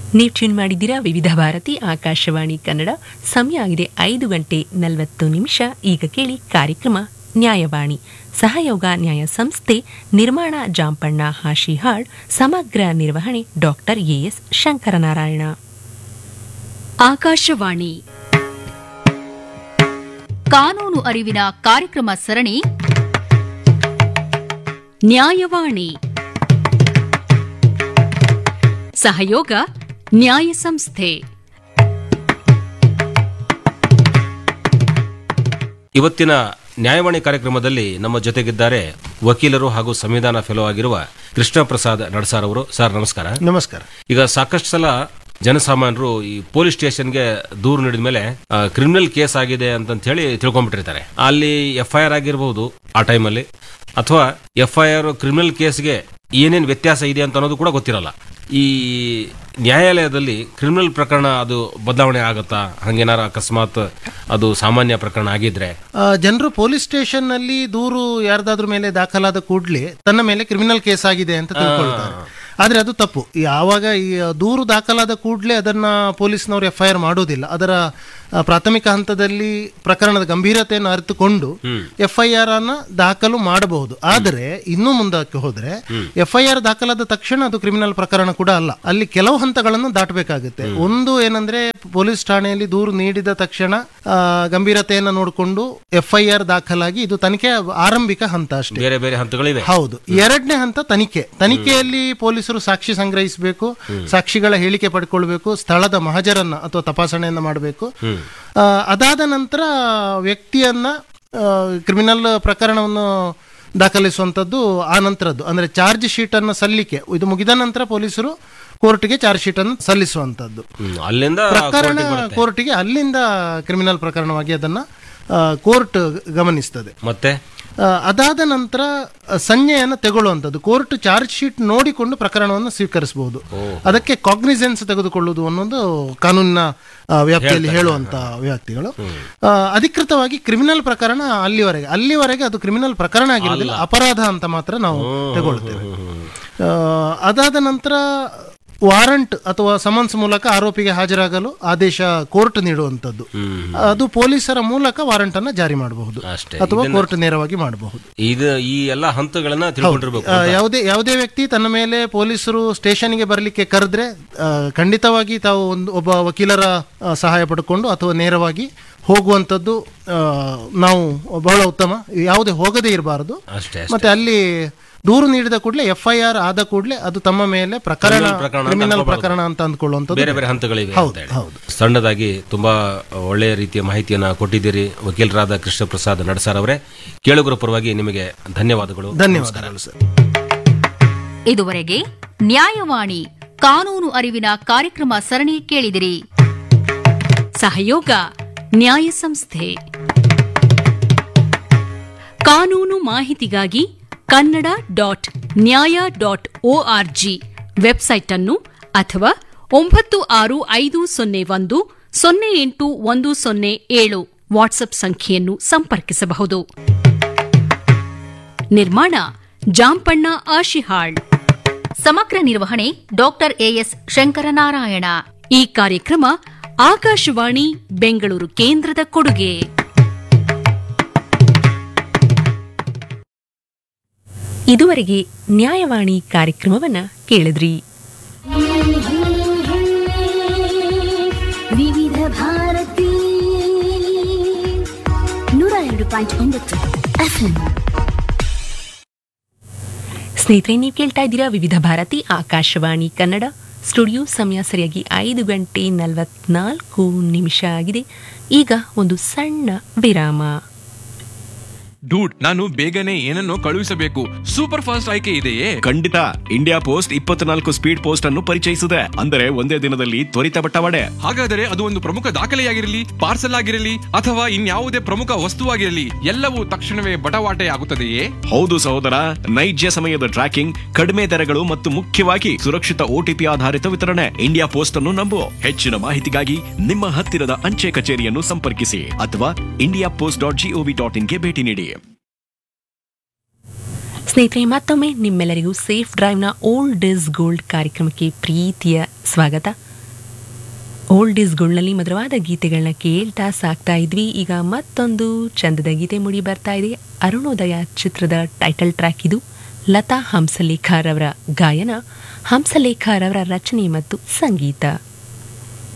ನೀವು ಟ್ಯೂನ್ ಮಾಡಿದ್ದೀರಾ ವಿವಿಧ ಭಾರತಿ ಆಕಾಶವಾಣಿ ಕನ್ನಡ ಸಮಯ ಆಗಿದೆ ಐದು ಗಂಟೆ ನಲವತ್ತು ನಿಮಿಷ ಈಗ ಕೇಳಿ ಕಾರ್ಯಕ್ರಮ ನ್ಯಾಯವಾಣಿ ಸಹಯೋಗ ನ್ಯಾಯ ಸಂಸ್ಥೆ ನಿರ್ಮಾಣ ಜಾಂಪಣ್ಣ ಹಾಶಿಹಾಳ್ ಸಮಗ್ರ ನಿರ್ವಹಣೆ ಡಾಕ್ಟರ್ ಎಎಸ್ ಶಂಕರನಾರಾಯಣ ಆಕಾಶವಾಣಿ ಕಾನೂನು ಅರಿವಿನ ಕಾರ್ಯಕ್ರಮ ಸರಣಿ ನ್ಯಾಯವಾಣಿ ಸಹಯೋಗ ನ್ಯಾಯ ಸಂಸ್ಥೆ ಇವತ್ತಿನ ನ್ಯಾಯವಾಣಿ ಕಾರ್ಯಕ್ರಮದಲ್ಲಿ ನಮ್ಮ ಜೊತೆಗಿದ್ದಾರೆ ವಕೀಲರು ಹಾಗೂ ಸಂವಿಧಾನ ಫೆಲೋ ಆಗಿರುವ ಕೃಷ್ಣ ಪ್ರಸಾದ್ ನಡ್ಸಾರ್ ಅವರು ಸರ್ ನಮಸ್ಕಾರ ನಮಸ್ಕಾರ ಈಗ ಸಾಕಷ್ಟು ಸಲ ಜನಸಾಮಾನ್ಯರು ಈ ಪೊಲೀಸ್ ಸ್ಟೇಷನ್ಗೆ ದೂರು ನೀಡಿದ ಮೇಲೆ ಕ್ರಿಮಿನಲ್ ಕೇಸ್ ಆಗಿದೆ ಅಂತ ಹೇಳಿ ತಿಳ್ಕೊಂಡ್ಬಿಟ್ಟಿರ್ತಾರೆ ಅಲ್ಲಿ ಎಫ್ ಐ ಆರ್ ಆಗಿರಬಹುದು ಆ ಟೈಮಲ್ಲಿ ಅಥವಾ ಎಫ್ ಐ ಆರ್ ಕ್ರಿಮಿನಲ್ ಕೇಸ್ಗೆ ಏನೇನು ವ್ಯತ್ಯಾಸ ಇದೆ ಅಂತ ಅನ್ನೋದು ಕೂಡ ಗೊತ್ತಿರಲ್ಲ ಈ ನ್ಯಾಯಾಲಯದಲ್ಲಿ ಕ್ರಿಮಿನಲ್ ಪ್ರಕರಣ ಅದು ಬದಲಾವಣೆ ಆಗುತ್ತಾ ಹಂಗೇನಾರ ಅಕಸ್ಮಾತ್ ಅದು ಸಾಮಾನ್ಯ ಪ್ರಕರಣ ಆಗಿದ್ರೆ ಜನರು ಪೊಲೀಸ್ ಸ್ಟೇಷನ್ ನಲ್ಲಿ ದೂರು ಯಾರ್ದಾದ್ರ ಮೇಲೆ ದಾಖಲಾದ ಕೂಡಲೇ ತನ್ನ ಮೇಲೆ ಕ್ರಿಮಿನಲ್ ಕೇಸ್ ಆಗಿದೆ ಅಂತ ತಿಳ್ಕೊಳ್ತಾರೆ ಆದ್ರೆ ಅದು ತಪ್ಪು ಯಾವಾಗ ಈ ದೂರು ದಾಖಲಾದ ಕೂಡಲೇ ಅದನ್ನ ಪೊಲೀಸ್ನವರು ಎಫ್ ಐ ಆರ್ ಮಾಡೋದಿಲ್ಲ ಅದರ ಆ, ಪ್ರಾಥಮಿಕ ಹಂತದಲ್ಲಿ ಪ್ರಕರಣದ ಗಂಭೀರತೆಯನ್ನು ಅರಿತುಕೊಂಡು ಎಫ್ ಐ ಆರ್ ಅನ್ನ ದಾಖಲು ಮಾಡಬಹುದು ಆದರೆ ಇನ್ನೂ ಮುಂದಕ್ಕೆ ಹೋದ್ರೆ ಎಫ್ ಐ ಆರ್ ದಾಖಲಾದ ತಕ್ಷಣ ಅದು ಕ್ರಿಮಿನಲ್ ಪ್ರಕರಣ ಕೂಡ ಅಲ್ಲ ಅಲ್ಲಿ ಕೆಲವು ಹಂತಗಳನ್ನು ದಾಟಬೇಕಾಗುತ್ತೆ ಒಂದು ಏನಂದ್ರೆ ಪೊಲೀಸ್ ಠಾಣೆಯಲ್ಲಿ ದೂರು ನೀಡಿದ ತಕ್ಷಣ ಆ, ಗಂಭೀರತೆಯನ್ನು ನೋಡಿಕೊಂಡು ಎಫ್ ಐ ಆರ್ ದಾಖಲಾಗಿ ಇದು ತನಿಖೆ ಆರಂಭಿಕ ಹಂತ ಅಷ್ಟೇ ಬೇರೆ ಬೇರೆ ಹಂತಗಳಿವೆ ಹೌದು ಎರಡನೇ ಹಂತ ತನಿಖೆ ತನಿಖೆಯಲ್ಲಿ ಪೊಲೀಸರು ಸಾಕ್ಷಿ ಸಂಗ್ರಹಿಸಬೇಕು ಸಾಕ್ಷಿಗಳ ಹೇಳಿಕೆ ಪಡ್ಕೊಳ್ಬೇಕು ಸ್ಥಳದ ಮಹಜರನ್ನ ಅಥವಾ ತಪಾಸಣೆಯನ್ನ ಮಾಡಬೇಕು ಆ, ಅದಾದ ನಂತರ ವ್ಯಕ್ತಿಯನ್ನ ಕ್ರಿಮಿನಲ್ ಪ್ರಕರಣವನ್ನು ದಾಖಲಿಸುವಂಥದ್ದು ಆ ನಂತರದ್ದು ಅಂದ್ರೆ ಚಾರ್ಜ್ ಶೀಟ್ ಅನ್ನು ಸಲ್ಲಿಕೆ ಇದು ಮುಗಿದ ನಂತರ ಪೊಲೀಸರು ಕೋರ್ಟ್ಗೆ ಚಾರ್ಜ್ ಶೀಟ್ ಅನ್ನು ಸಲ್ಲಿಸುವಂಥದ್ದು ಹ್ಮ್. ಅಲ್ಲಿಂದ ಪ್ರಕರಣ ಕೋರ್ಟಿಗೆ ಬರುತ್ತೆ. ಕೋರ್ಟ್ಗೆ ಅಲ್ಲಿಂದ ಕ್ರಿಮಿನಲ್ ಪ್ರಕರಣವಾಗಿ ಅದನ್ನ ಆ, ಕೋರ್ಟ್ ಗಮನಿಸ್ತದೆ ಮತ್ತೆ ಆ, ಅದಾದ ನಂತರ ಆ, ಸಂಜ್ಞೆಯನ್ನು ತೆಗೊಳ್ಳುವಂಥದ್ದು ಕೋರ್ಟ್ ಚಾರ್ಜ್ ಶೀಟ್ ನೋಡಿಕೊಂಡು ಪ್ರಕರಣವನ್ನು ಸ್ವೀಕರಿಸಬಹುದು ಅದಕ್ಕೆ ಕಾಗ್ನಿಸೆನ್ಸ್ ತೆಗೆದುಕೊಳ್ಳುವುದು ಅನ್ನೋದು ಕಾನೂನಿನ ಆ, ವ್ಯಾಪ್ತಿಯಲ್ಲಿ ಹೇಳುವಂತ ವ್ಯಕ್ತಿಗಳು ಆ, ಅಧಿಕೃತವಾಗಿ ಕ್ರಿಮಿನಲ್ ಪ್ರಕರಣ ಅಲ್ಲಿವರೆಗೆ ಅಲ್ಲಿವರೆಗೆ ಅದು ಕ್ರಿಮಿನಲ್ ಪ್ರಕರಣ ಆಗಿರೋದಿಲ್ಲ ಅಪರಾಧ ಅಂತ ಮಾತ್ರ ನಾವು ತಗೊಳ್ತೇವೆ ಆ, ಅದಾದ ನಂತರ ವಾರಂಟ್ ಅಥವಾ ಸಮನ್ಸ್ ಮೂಲಕ ಆರೋಪಿಗೆ ಹಾಜರಾಗಲು ಆದೇಶ ಕೋರ್ಟ್ ನೀಡುವಂಥದ್ದು ಅದು ಪೊಲೀಸರ ಮೂಲಕ ವಾರಂಟ್ ಅನ್ನ ಜಾರಿ ಮಾಡಬಹುದು ಅಷ್ಟೇ. ಅಥವಾ ಕೋರ್ಟ್ ನೇರವಾಗಿ ಮಾಡಬಹುದು ಇದು ಈ ಎಲ್ಲಾ ಹಂತಗಳನ್ನ ತಿಳ್ಕೊಂಡಿರ್ಬೇಕು ಆ, ಯಾವುದೇ ಯಾವುದೇ ವ್ಯಕ್ತಿ ತನ್ನ ಮೇಲೆ ಪೊಲೀಸರು ಸ್ಟೇಷನ್ಗೆ ಬರಲಿಕ್ಕೆ ಕರೆದ್ರೆ ಆ, ಖಂಡಿತವಾಗಿ ತಾವು ಒಂದು ಒಬ್ಬ ವಕೀಲರ ಆ, ಸಹಾಯ ಪಡ್ಕೊಂಡು ಅಥವಾ ನೇರವಾಗಿ ಹೋಗುವಂಥದ್ದು ಆ, ನಾವು ಬಹಳ ಉತ್ತಮ ಯಾವುದೇ ಹೋಗದೇ ಇರಬಾರದು ಅಷ್ಟೇ ಮತ್ತೆ ಅಲ್ಲಿ ದೂರು ನೀಡಿದ ಕೂಡಲೇ ಎಫ್ ಐ ಆರ್ ಆದ ಕೂಡಲೇ ಅದು ತಮ್ಮ ಮೇಲೆ ಪ್ರಕರಣ Criminal ಪ್ರಕರಣ ಅಂತ ಕ್ರಿಮಿನಲ್ ಅನ್ಕೊಬಾರ್ದು. ಪ್ರಕರಣ ಅಂತ ಅಂದ್ಕೊಳ್ಳುವಂಥದ್ದು ಬೇರೆ ಬೇರೆ ಹಂತಗಳಿವೆ ಹೌದು, ಅಂತ ಹೇಳಿ. ಹೌದು. ಸಣ್ಣದಾಗಿ ತುಂಬಾ ಒಳ್ಳೆಯ ರೀತಿಯ ಮಾಹಿತಿಯನ್ನ ಕೊಟ್ಟಿದ್ದೀರಿ ವಕೀಲರಾದ ಕೃಷ್ಣ ಪ್ರಸಾದ್ ನಡಸಾರ್ ಅವರೇ ಕೇಳುಗರ ಪರವಾಗಿ ನಿಮಗೆ ಧನ್ಯವಾದಗಳು ಧನ್ಯವಾದಗಳು ಸರ್ ಇದುವರೆಗೆ ನ್ಯಾಯವಾಣಿ ಕಾನೂನು ಅರಿವಿನ ಕಾರ್ಯಕ್ರಮ ಸರಣಿ ಕೇಳಿದಿರಿ ಸಹಯೋಗ ನ್ಯಾಯ ಸಂಸ್ಥೆ ಕಾನೂನು ಮಾಹಿತಿಗಾಗಿ Kannada dot Nyaya dot org website ಅನ್ನು ಅಥವಾ ಒಂಬತ್ತು ಆರು ಐದು ಸೊನ್ನೆ ಒಂದು ಸೊನ್ನೆ ಎಂಟು ಒಂದು ಸೊನ್ನೆ ಏಳು ವಾಟ್ಸ್ಆಪ್ ಸಂಖ್ಯೆಯನ್ನು ಸಂಪರ್ಕಿಸಬಹುದು ನಿರ್ಮಾಣ ಜಾಂಪಣ್ಣ ಆಶಿಹಾಳ್ ಸಮಗ್ರ ನಿರ್ವಹಣೆ ಡಾಕ್ಟರ್ ಎಎಸ್ ಶಂಕರನಾರಾಯಣ ಈ ಕಾರ್ಯಕ್ರಮ ಆಕಾಶವಾಣಿ ಬೆಂಗಳೂರು ಕೇಂದ್ರದ ಕೊಡುಗೆ ಇದುವರೆಗೆ ನ್ಯಾಯವಾಣಿ ಕಾರ್ಯಕ್ರಮವನ್ನ ಕೇಳಿದ್ರಿ ವಿವಿಧ ಭಾರತಿ ನೂರ ಎರಡು ಪಾಯಿಂಟ್ ಒಂಬತ್ತು ಎಫ್ಎಂ ಸ್ನೇಹಿತರೆ ನೀವು ಕೇಳ್ತಾ ಇದ್ದೀರಾ ವಿವಿಧ ಭಾರತಿ ಆಕಾಶವಾಣಿ ಕನ್ನಡ ಸ್ಟುಡಿಯೋ ಸಮಯ ಸರಿಯಾಗಿ ಐದು ಗಂಟೆ ನಲವತ್ನಾಲ್ಕು ನಿಮಿಷ ಆಗಿದೆ ಈಗ ಒಂದು ಸಣ್ಣ ವಿರಾಮ ಡೂಡ್ ನಾನು ಬೇಗನೆ ಏನನ್ನೋ ಕಳುಹಿಸಬೇಕು ಸೂಪರ್ ಫಾಸ್ಟ್ ಆಯ್ಕೆ ಇದೆಯೇ ಖಂಡಿತ ಇಂಡಿಯಾ ಪೋಸ್ಟ್ ಇಪ್ಪತ್ನಾಲ್ಕು ಸ್ಪೀಡ್ ಪೋಸ್ಟ್ ಅನ್ನು ಪರಿಚಯಿಸಿದೆ ಅಂದರೆ ಒಂದೇ ದಿನದಲ್ಲಿ ತ್ವರಿತ ಬಟ್ಟವಾಡೆ ಹಾಗಾದರೆ ಅದು ಒಂದು ಪ್ರಮುಖ ದಾಖಲೆಯಾಗಿರಲಿ ಪಾರ್ಸಲ್ ಆಗಿರಲಿ ಅಥವಾ ಇನ್ಯಾವುದೇ ಪ್ರಮುಖ ವಸ್ತುವಾಗಿರಲಿ ಎಲ್ಲವೂ ತಕ್ಷಣವೇ ಬಟವಾಟೆ ಆಗುತ್ತದೆಯೇ ಹೌದು ಸಹೋದರ ನೈಜ ಸಮಯದ ಟ್ರ್ಯಾಕಿಂಗ್ ಕಡಿಮೆ ದರಗಳು ಮತ್ತು ಮುಖ್ಯವಾಗಿ ಸುರಕ್ಷಿತ ಓಟಿಪಿ ಆಧಾರಿತ ವಿತರಣೆ ಇಂಡಿಯಾ ಪೋಸ್ಟ್ ಅನ್ನು ನಂಬು ಹೆಚ್ಚಿನ ಮಾಹಿತಿಗಾಗಿ ನಿಮ್ಮ ಹತ್ತಿರದ ಅಂಚೆ ಕಚೇರಿಯನ್ನು ಸಂಪರ್ಕಿಸಿ ಅಥವಾ India post dot gov dot ಇನ್ಗೆ ಭೇಟಿ ನೀಡಿ ಸ್ನೇಹಿತರೆ ಮತ್ತೊಮ್ಮೆ ನಿಮ್ಮೆಲ್ಲರಿಗೂ ಸೇಫ್ ಡ್ರೈವ್ನ ಓಲ್ಡ್ ಇಸ್ ಗೋಲ್ಡ್ ಕಾರ್ಯಕ್ರಮಕ್ಕೆ ಪ್ರೀತಿಯ ಸ್ವಾಗತ ಓಲ್ಡ್ ಈಸ್ಗಳ್ನಲ್ಲಿ ಮಧುರವಾದ ಗೀತೆಗಳನ್ನ ಕೇಳ್ತಾ ಸಾಕ್ತಾ ಇದ್ವಿ ಈಗ ಮತ್ತೊಂದು ಚಂದದ ಗೀತೆ ಮುಡಿ ಬರ್ತಾ ಇದೆ ಅರುಣೋದಯ ಚಿತ್ರದ ಟೈಟಲ್ ಟ್ರ್ಯಾಕ್ ಇದು ಲತಾ ಹಂಸಲೇಖರವರ ಗಾಯನ ಹಂಸಲೇಖರವರ ರಚನೆ ಮತ್ತು ಸಂಗೀತ